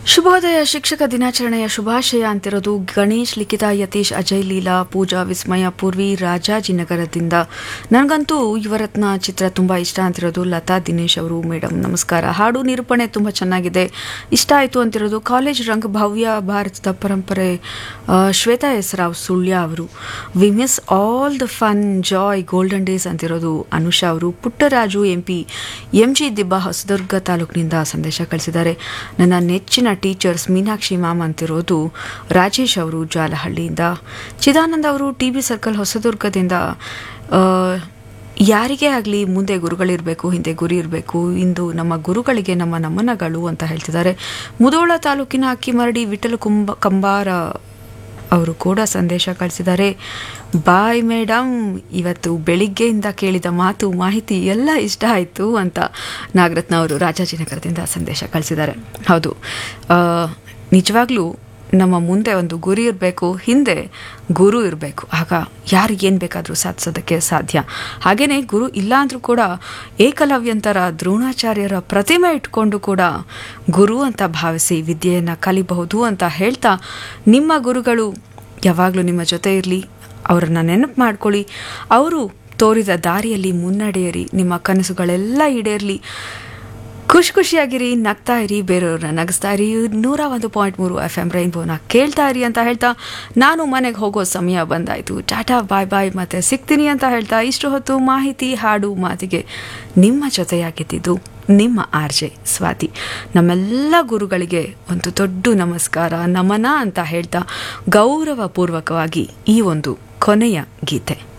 ಶುಭೋದಯ ಶಿಕ್ಷಕ ದಿನಾಚರಣೆಯ ಶುಭಾಶಯ ಅಂತಿರೋದು ಗಣೇಶ್ ಲಿಖಿತ ಯತೀಶ್ ಅಜಯ್ ಲೀಲಾ ಪೂಜಾ ವಿಸ್ಮಯ ಪೂರ್ವಿ ರಾಜಾಜಿನಗರದಿಂದ ನನಗಂತೂ ಯುವರತ್ನ ಚಿತ್ರ ತುಂಬ ಇಷ್ಟ ಅಂತಿರೋದು ಲತಾ ದಿನೇಶ್ ಅವರು ಮೇಡಮ್ ನಮಸ್ಕಾರ ಹಾಡು ನಿರೂಪಣೆ ತುಂಬ ಚೆನ್ನಾಗಿದೆ ಇಷ್ಟ ಆಯಿತು ಅಂತಿರೋದು ಕಾಲೇಜ್ ರಂಗ ಭವ್ಯ ಭಾರತದ ಪರಂಪರೆ ಆ, ಶ್ವೇತಾ ಎಸ್ ರಾವ್ ಸುಳ್ಯ ಅವರು we miss all the fun joy golden days ಅಂತಿರೋದು ಅನುಷಾ ಅವರು Puttaraju M P M G Dibba Hosadurga ತಾಲೂಕಿನಿಂದ ಸಂದೇಶ ಕಳಿಸಿದ್ದಾರೆ ನನ್ನ ನೆಚ್ಚಿನ ಟೀಚರ್ಸ್ ಮೀನಾಕ್ಷಿ ಮ್ಯಾಮ್ ಅಂತಿರೋದು ರಾಜೇಶ್ ಅವರು ಜಾಲಹಳ್ಳಿಯಿಂದ ಚಿದಾನಂದ ಅವರು ಟಿ ಬಿ ಸರ್ಕಲ್ ಹೊಸದುರ್ಗದಿಂದ ಆ, ಯಾರಿಗೇ ಆಗಲಿ ಮುಂದೆ ಗುರುಗಳಿರಬೇಕು ಹಿಂದೆ ಗುರಿ ಇರಬೇಕು ಇಂದು ನಮ್ಮ ಗುರುಗಳಿಗೆ ನಮ್ಮ ನಮನಗಳು ಅಂತ ಹೇಳ್ತಿದ್ದಾರೆ ಮುದೋಳ ತಾಲೂಕಿನ ಅಕ್ಕಿಮರಡಿ ವಿಠಲ ಕುಂಬ ಕಂಬಾರ ಅವರು ಕೂಡ ಸಂದೇಶ ಕಳಿಸಿದ್ದಾರೆ ಬಾಯ್ ಮೇಡಮ್ ಇವತ್ತು ಬೆಳಿಗ್ಗೆಯಿಂದ ಕೇಳಿದ ಮಾತು ಮಾಹಿತಿ ಎಲ್ಲ ಇಷ್ಟ ಆಯಿತು ಅಂತ ನಾಗರತ್ನ ಅವರು ರಾಜಾಜಿನಗರದಿಂದ ಸಂದೇಶ ಕಳಿಸಿದ್ದಾರೆ ಹೌದು ಆ, ನಿಜವಾಗ್ಲೂ ನಮ್ಮ ಮುಂದೆ ಒಂದು ಗುರಿ ಇರಬೇಕು ಹಿಂದೆ ಗುರು ಇರಬೇಕು ಆಗ ಯಾರು ಏನು ಬೇಕಾದರೂ ಸಾಧಿಸೋದಕ್ಕೆ ಸಾಧ್ಯ ಹಾಗೆಯೇ ಗುರು ಇಲ್ಲ ಅಂದರೂ ಕೂಡ ಏಕಲವ್ಯಂತರ ದ್ರೋಣಾಚಾರ್ಯರ ಪ್ರತಿಮೆ ಇಟ್ಕೊಂಡು ಕೂಡ ಗುರು ಅಂತ ಭಾವಿಸಿ ವಿದ್ಯೆಯನ್ನು ಕಲಿಬಹುದು ಅಂತ ಹೇಳ್ತಾ ನಿಮ್ಮ ಗುರುಗಳು ಯಾವಾಗಲೂ ನಿಮ್ಮ ಜೊತೆ ಇರಲಿ ಅವರನ್ನು ನೆನಪು ಮಾಡ್ಕೊಳ್ಳಿ ಅವರು ತೋರಿದ ದಾರಿಯಲ್ಲಿ ಮುನ್ನಡೆಯಿರಿ ನಿಮ್ಮ ಕನಸುಗಳೆಲ್ಲ ಈಡೇರಲಿ ಖುಷಿ ಖುಷಿಯಾಗಿರಿ ನಗ್ತಾ ಇರಿ ಬೇರೆಯವ್ರನ್ನ ನಗಿಸ್ತಾ ಇರಿ ನೂರ ಒಂದು ಪಾಯಿಂಟ್ ಮೂರು ಎಫ್ ಎಮ್ ರೈನ್ಬೋನ ಕೇಳ್ತಾ ಇರಿ ಅಂತ ಹೇಳ್ತಾ ನಾನು ಮನೆಗೆ ಹೋಗೋ ಸಮಯ ಬಂದಾಯಿತು ಟಾಟಾ ಬಾಯ್ ಬಾಯ್ ಮತ್ತೆ ಸಿಗ್ತೀನಿ ಅಂತ ಹೇಳ್ತಾ ಇಷ್ಟು ಹೊತ್ತು ಮಾಹಿತಿ ಹಾಡು ಮಾತಿಗೆ ನಿಮ್ಮ ಜೊತೆಯಾಗಿದ್ದಿದ್ದು ನಿಮ್ಮ ಆರ್ಜೆ ಸ್ವಾತಿ ನಮ್ಮೆಲ್ಲ ಗುರುಗಳಿಗೆ ಒಂದು ದೊಡ್ಡ ನಮಸ್ಕಾರ ನಮನ ಅಂತ ಹೇಳ್ತಾ ಗೌರವಪೂರ್ವಕವಾಗಿ ಈ ಒಂದು ಕೊನೆಯ ಗೀತೆ